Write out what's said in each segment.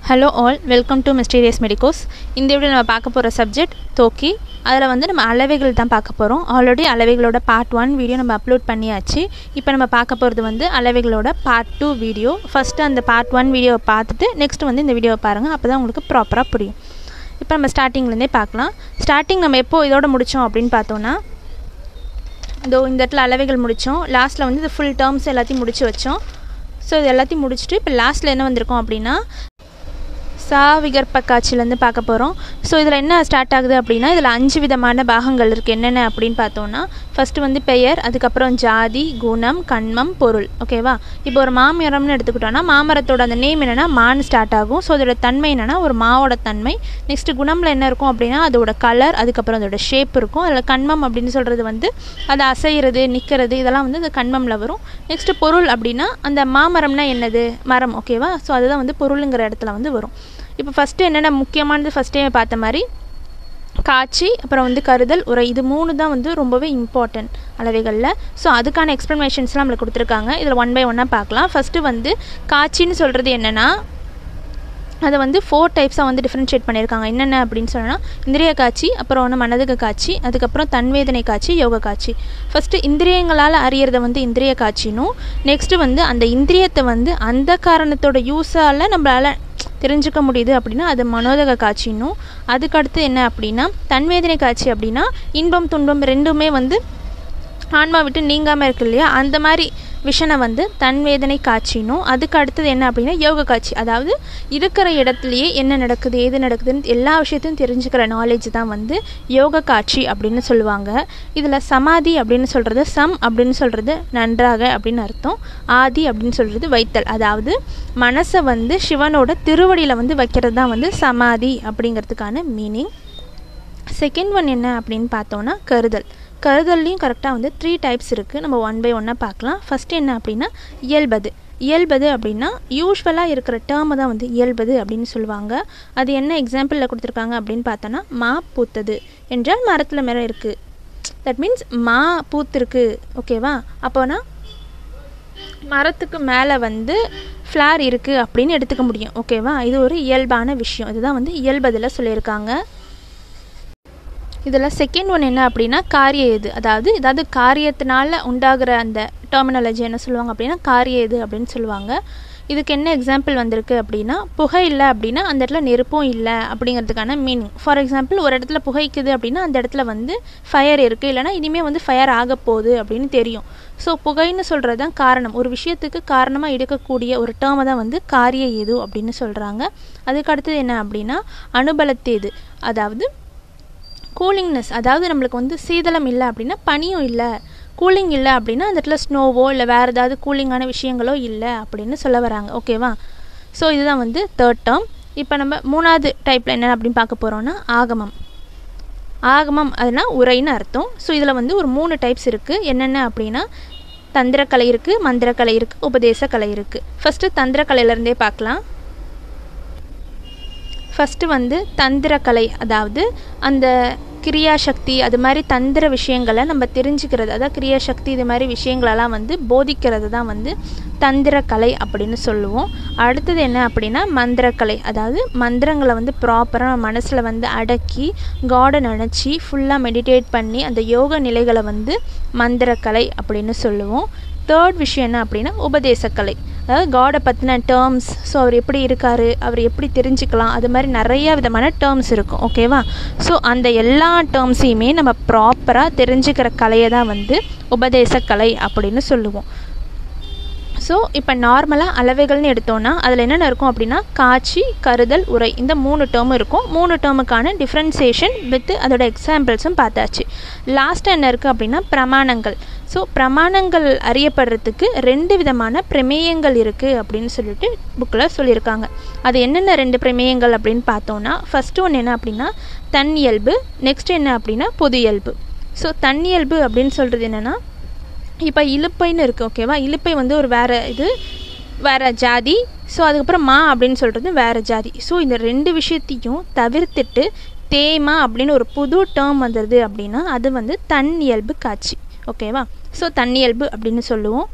hello all welcome to mysterious medicos இந்த video நம்ம பார்க்க போகிற சப்ஜெக்ட் தோக்கி அதில் வந்து நம்ம அளவைகள் தான் பார்க்க போகிறோம் ஆல்ரெடி அளவைகளோட பார்ட் ஒன் வீடியோ நம்ம அப்லோட் பண்ணியாச்சு இப்போ நம்ம பார்க்க போகிறது வந்து அளவைகளோட பார்ட் டூ வீடியோ ஃபஸ்ட்டு அந்த பார்ட் ஒன் வீடியோவை பார்த்துட்டு நெக்ஸ்ட் வந்து இந்த வீடியோவை பாருங்கள் அப்போ தான் உங்களுக்கு ப்ராப்பராக புரியும் இப்போ நம்ம ஸ்டார்டிங்லேருந்தே பார்க்கலாம் ஸ்டார்டிங் நம்ம எப்போ இதோட முடித்தோம் அப்படின்னு பார்த்தோன்னா இதோ இந்த இடத்துல அளவைகள் முடித்தோம் லாஸ்ட்டில் வந்து இது ஃபுல் டேர்ம்ஸ் எல்லாத்தையும் முடிச்சு வச்சோம் ஸோ இது எல்லாத்தையும் முடிச்சுட்டு இப்போ லாஸ்ட்டில் என்ன வந்திருக்கோம் அப்படின்னா சா விகற்ப காட்சியிலேருந்து பார்க்க போகிறோம் ஸோ இதில் என்ன ஸ்டார்ட் ஆகுது அப்படின்னா இதில் அஞ்சு விதமான பாகங்கள் இருக்குது என்னென்ன அப்படின்னு பார்த்தோன்னா ஃபஸ்ட்டு வந்து பெயர் அதுக்கப்புறம் ஜாதி குணம் கண்மம் பொருள் ஓகேவா இப்போ ஒரு மாமரம்னு எடுத்துக்கிட்டோன்னா மாமரத்தோட அந்த நேம் என்னென்னா மான் ஸ்டார்ட் ஆகும் ஸோ அதோட தன்மை என்னென்னா ஒரு மாவோட தன்மை நெக்ஸ்ட்டு குணமில் என்ன இருக்கும் அப்படின்னா அதோட கலர் அதுக்கப்புறம் அதோட ஷேப் இருக்கும் அதில் கண்மம் அப்படின்னு சொல்கிறது வந்து அது அசைகிறது நிற்கிறது இதெல்லாம் வந்து அந்த கண்மமில் வரும் நெக்ஸ்ட்டு பொருள் அப்படின்னா அந்த மாமரம்னா என்னது மரம் ஓகேவா ஸோ அதுதான் வந்து பொருளுங்கிற இடத்துல வந்து வரும் இப்போ ஃபஸ்ட்டு என்னென்ன முக்கியமானது ஃபஸ்ட்டே பார்த்த மாதிரி காட்சி அப்புறம் வந்து கருதல் உரை இது மூணு தான் வந்து ரொம்பவே இம்பார்ட்டன்ட் அளவைகளில் ஸோ அதுக்கான எக்ஸ்ப்ளனேஷன்ஸ்லாம் நம்மளுக்கு கொடுத்துருக்காங்க இதில் ஒன் பை ஒன்னாக பார்க்கலாம் ஃபஸ்ட்டு வந்து காட்சின்னு சொல்கிறது என்னென்னா அதை வந்து ஃபோர் டைப்ஸாக வந்து டிஃப்ரென்ஷியேட் பண்ணியிருக்காங்க என்னென்ன அப்படின்னு சொன்னால் இந்திரிய காட்சி அப்புறம் ஒன்று மனதுக காட்சி அதுக்கப்புறம் தன்வேதனை காட்சி யோக காட்சி ஃபஸ்ட்டு இந்திரியங்களால் அறியறத வந்து இந்திரிய காட்சினும் நெக்ஸ்ட்டு வந்து அந்த இந்திரியத்தை வந்து அந்த காரணத்தோட யூஸால் நம்மளால் தெரிஞ்சுக்க முடியுது அப்படின்னா அது மனோதக காட்சின்னும் அதுக்கடுத்து என்ன அப்படின்னா தன்வேதனை காட்சி அப்படின்னா இன்பம் துன்பம் ரெண்டுமே வந்து ஆன்மா விட்டு நீங்காமல் இருக்கு இல்லையா அந்த மாதிரி விஷனை வந்து தன்வேதனை காட்சினும் அதுக்கு அடுத்தது என்ன அப்படின்னா யோக காட்சி அதாவது இருக்கிற இடத்துலையே என்ன நடக்குது ஏது நடக்குதுன்னு எல்லா விஷயத்தையும் தெரிஞ்சுக்கிற நாலேஜ் தான் வந்து யோக காட்சி அப்படின்னு சொல்லுவாங்க இதில் சமாதி அப்படின்னு சொல்கிறது சம் அப்படின்னு சொல்கிறது நன்றாக அப்படின்னு அர்த்தம் ஆதி அப்படின்னு சொல்கிறது வைத்தல் அதாவது மனசை வந்து சிவனோட திருவடியில் வந்து வைக்கிறது தான் வந்து சமாதி அப்படிங்கிறதுக்கான மீனிங் செகண்ட் ஒன் என்ன அப்படின்னு பார்த்தோன்னா கருதல் கருதல்லையும் கரெக்டாக வந்து த்ரீ டைப்ஸ் இருக்குது நம்ம ஒன் பை ஒன்னாக பார்க்கலாம் ஃபஸ்ட்டு என்ன அப்படின்னா இயல்பது இயல்பது அப்படின்னா யூஸ்வலாக இருக்கிற டேர்மை தான் வந்து இயல்பது அப்படின்னு சொல்லுவாங்க அது என்ன எக்ஸாம்பிளில் கொடுத்துருக்காங்க அப்படின்னு பார்த்தோன்னா மா பூத்தது என்றால் மரத்தில் மேலே இருக்குது தட் மீன்ஸ் மா பூத்திருக்கு ஓகேவா அப்போனா மரத்துக்கு மேலே வந்து ஃப்ளார் இருக்குது அப்படின்னு எடுத்துக்க முடியும் ஓகேவா இது ஒரு இயல்பான விஷயம் இதுதான் வந்து இயல்பதில் சொல்லியிருக்காங்க இதில் செகண்ட் ஒன் என்ன அப்படின்னா காரிய இது அதாவது ஏதாவது காரியத்தினால உண்டாகிற அந்த டெர்மினாலஜி என்ன சொல்லுவாங்க அப்படின்னா காரிய இது அப்படின்னு சொல்லுவாங்க இதுக்கு என்ன எக்ஸாம்பிள் வந்திருக்கு அப்படின்னா புகை இல்லை அப்படின்னா அந்த இடத்துல நெருப்பும் இல்லை அப்படிங்கிறதுக்கான மீனிங் ஃபார் எக்ஸாம்பிள் ஒரு இடத்துல புகைக்குது அப்படின்னா அந்த இடத்துல வந்து ஃபயர் இருக்குது இல்லைனா இனிமேல் வந்து ஃபயர் ஆக போகுது அப்படின்னு தெரியும் ஸோ புகைன்னு சொல்கிறது தான் காரணம் ஒரு விஷயத்துக்கு காரணமாக எடுக்கக்கூடிய ஒரு டேர்மை தான் வந்து காரிய ஏது அப்படின்னு சொல்கிறாங்க அதுக்கு அடுத்தது என்ன அப்படின்னா அனுபலத்தேது அதாவது கூலிங்னஸ் அதாவது நம்மளுக்கு வந்து சீதளம் இல்லை அப்படின்னா பனியும் இல்லை கூலிங் இல்லை அப்படின்னா அந்த இடத்துல ஸ்னோவோ இல்லை வேறு ஏதாவது கூலிங்கான விஷயங்களோ இல்லை அப்படின்னு சொல்ல வராங்க ஓகேவா ஸோ இதுதான் வந்து தேர்ட் டேர்ம் இப்போ நம்ம மூணாவது டைப்பில் என்ன அப்படின்னு பார்க்க போகிறோன்னா ஆகமம் ஆகமம் அதுனா உரைன்னு அர்த்தம் ஸோ இதில் வந்து ஒரு மூணு டைப்ஸ் இருக்குது என்னென்ன அப்படின்னா தந்திரக்கலை இருக்குது மந்திரக்கலை இருக்குது உபதேச கலை இருக்குது ஃபஸ்ட்டு தந்திரக்கலையிலேருந்தே பார்க்கலாம் ஃபஸ்ட்டு வந்து தந்திரக்கலை அதாவது அந்த கிரியாசக்தி அது மாதிரி தந்திர விஷயங்களை நம்ம தெரிஞ்சுக்கிறது அதாவது கிரியாசக்தி இது மாதிரி விஷயங்களெல்லாம் வந்து போதிக்கிறது தான் வந்து தந்திரக்கலை அப்படின்னு சொல்லுவோம் அடுத்தது என்ன அப்படின்னா மந்திரக்கலை அதாவது மந்திரங்களை வந்து ப்ராப்பராக மனசில் வந்து அடக்கி காடை நினச்சி ஃபுல்லாக மெடிடேட் பண்ணி அந்த யோக நிலைகளை வந்து மந்திரக்கலை அப்படின்னு சொல்லுவோம் தேர்ட் விஷயம் என்ன அப்படின்னா உபதேசக்கலை அதாவது காடை பற்றின டேர்ம்ஸ் ஸோ அவர் எப்படி இருக்கார் அவர் எப்படி தெரிஞ்சுக்கலாம் அது மாதிரி நிறைய விதமான டேர்ம்ஸ் இருக்கும் ஓகேவா ஸோ அந்த எல்லா டேர்ம்ஸையுமே நம்ம ப்ராப்பராக தெரிஞ்சுக்கிற கலையை தான் வந்து உபதேசக்கலை அப்படின்னு சொல்லுவோம் ஸோ இப்போ நார்மலாக அளவைகள்னு எடுத்தோன்னா அதில் என்னென்ன இருக்கும் அப்படின்னா காட்சி கருதல் உரை இந்த மூணு டேர்மும் இருக்கும் மூணு டேர்முக்கான டிஃப்ரென்சியேஷன் வித் அதோட எக்ஸாம்பிள்ஸும் பார்த்தாச்சு லாஸ்ட்டாக என்ன இருக்குது அப்படின்னா பிரமாணங்கள் ஸோ பிரமாணங்கள் அறியப்படுறதுக்கு ரெண்டு விதமான பிரமேயங்கள் இருக்குது அப்படின்னு சொல்லிட்டு புக்கில் சொல்லியிருக்காங்க அது என்னென்ன ரெண்டு பிரமேயங்கள் அப்படின்னு பார்த்தோன்னா ஃபஸ்ட்டு ஒன்று என்ன அப்படின்னா தன் இயல்பு நெக்ஸ்ட் என்ன அப்படின்னா பொது இயல்பு ஸோ தன் இயல்பு அப்படின்னு சொல்கிறது என்னென்னா இப்போ இழுப்பைன்னு இருக்குது ஓகேவா இழுப்பை வந்து ஒரு வேறு இது வேறு ஜாதி ஸோ அதுக்கப்புறம் மா அப்படின்னு சொல்கிறது வேறு ஜாதி ஸோ இந்த ரெண்டு விஷயத்தையும் தவிர்த்துட்டு தேமா அப்படின்னு ஒரு புது டேர்ம் வந்துடுது அப்படின்னா அது வந்து தன் இயல்பு காட்சி ஓகேவா ஸோ தன்னியல்பு அப்படின்னு சொல்லுவோம்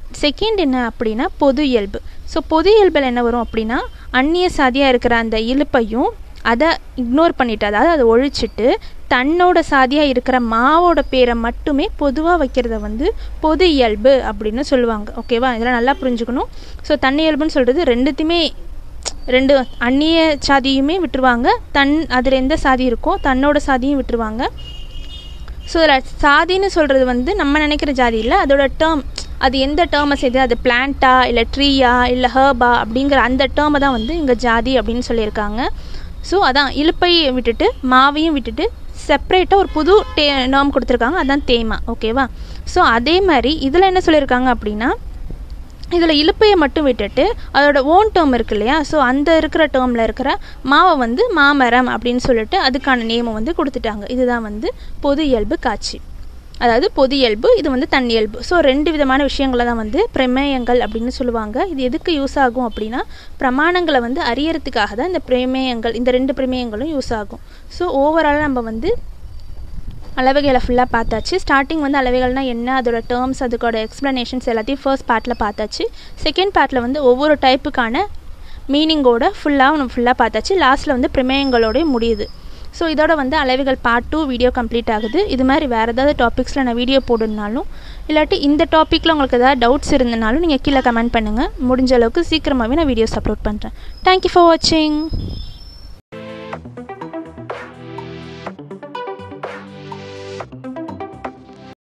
செகண்ட் என்ன அப்படின்னா பொது இயல்பு ஸோ பொது இயல்பில் என்ன வரும் அப்படின்னா அந்நிய சாதியாக இருக்கிற அந்த இழுப்பையும் அதை இக்னோர் பண்ணிட்டு அதாவது அதை ஒழிச்சிட்டு தன்னோட சாதியாக இருக்கிற மாவோட பேரை மட்டுமே பொதுவாக வைக்கிறத வந்து பொது இயல்பு அப்படின்னு சொல்லுவாங்க ஓகேவா இதெல்லாம் நல்லா புரிஞ்சுக்கணும் ஸோ தன்னியல்புன்னு சொல்கிறது ரெண்டுத்தையுமே ரெண்டு அந்நிய சாதியுமே விட்டுருவாங்க தன் அதில் எந்த சாதி இருக்கோ தன்னோட சாதியும் விட்டுருவாங்க ஸோ இதில் சாதின்னு சொல்கிறது வந்து நம்ம நினைக்கிற ஜாதி இல்லை அதோட டேர்ம் அது எந்த டேர்மை செய்து அது பிளான்ட்டா இல்லை ட்ரீயா இல்லை ஹேர்பா அப்படிங்கிற அந்த டேர்மை தான் வந்து இங்கே ஜாதி அப்படின்னு சொல்லியிருக்காங்க ஸோ அதான் இழுப்பையை விட்டுட்டு மாவையும் விட்டுட்டு செப்பரேட்டாக ஒரு புது டே நேம் கொடுத்துருக்காங்க அதான் தேமா ஓகேவா ஸோ அதே மாதிரி இதில் என்ன சொல்லியிருக்காங்க அப்படின்னா இதில் இழுப்பையை மட்டும் விட்டுட்டு அதோட ஓன் டேர்ம் இருக்கு இல்லையா ஸோ அந்த இருக்கிற டேர்மில் இருக்கிற மாவை வந்து மாமரம் அப்படின்னு சொல்லிட்டு அதுக்கான நேமை வந்து கொடுத்துட்டாங்க இதுதான் வந்து பொது இயல்பு காட்சி அதாவது பொது இயல்பு இது வந்து தன் இயல்பு ஸோ ரெண்டு விதமான விஷயங்களை தான் வந்து பிரமேயங்கள் அப்படின்னு சொல்லுவாங்க இது எதுக்கு யூஸ் ஆகும் அப்படின்னா பிரமாணங்களை வந்து அறியறதுக்காக தான் இந்த பிரமேயங்கள் இந்த ரெண்டு பிரமேயங்களும் யூஸ் ஆகும் ஸோ ஓவராலாக நம்ம வந்து அளவைகளை ஃபுல்லாக பார்த்தாச்சு ஸ்டார்டிங் வந்து அளவைகள்னால் என்ன அதோட டேர்ம்ஸ் அதுக்கோட எக்ஸ்ப்ளனேஷன்ஸ் எல்லாத்தையும் ஃபர்ஸ்ட் பார்ட்டில் பார்த்தாச்சு செகண்ட் பார்ட்டில் வந்து ஒவ்வொரு டைப்புக்கான மீனிங்கோட ஃபுல்லாக நம்ம ஃபுல்லாக பார்த்தாச்சு லாஸ்ட்டில் வந்து பிரமேயங்களோடய முடியுது ஸோ இதோட வந்து அளவுகள் பார்ட் டூ வீடியோ கம்ப்ளீட் ஆகுது இது மாதிரி வேறு ஏதாவது டாபிக்ஸில் நான் வீடியோ போடணுனாலும் இல்லாட்டி இந்த டாப்பிக்கில் உங்களுக்கு ஏதாவது டவுட்ஸ் இருந்தனாலும் நீங்கள் கீழே கமெண்ட் பண்ணுங்கள் முடிஞ்ச அளவுக்கு சீக்கிரமாகவே நான் வீடியோஸ் அப்லோட் பண்ணுறேன் தேங்க்யூ ஃபார் வாட்சிங்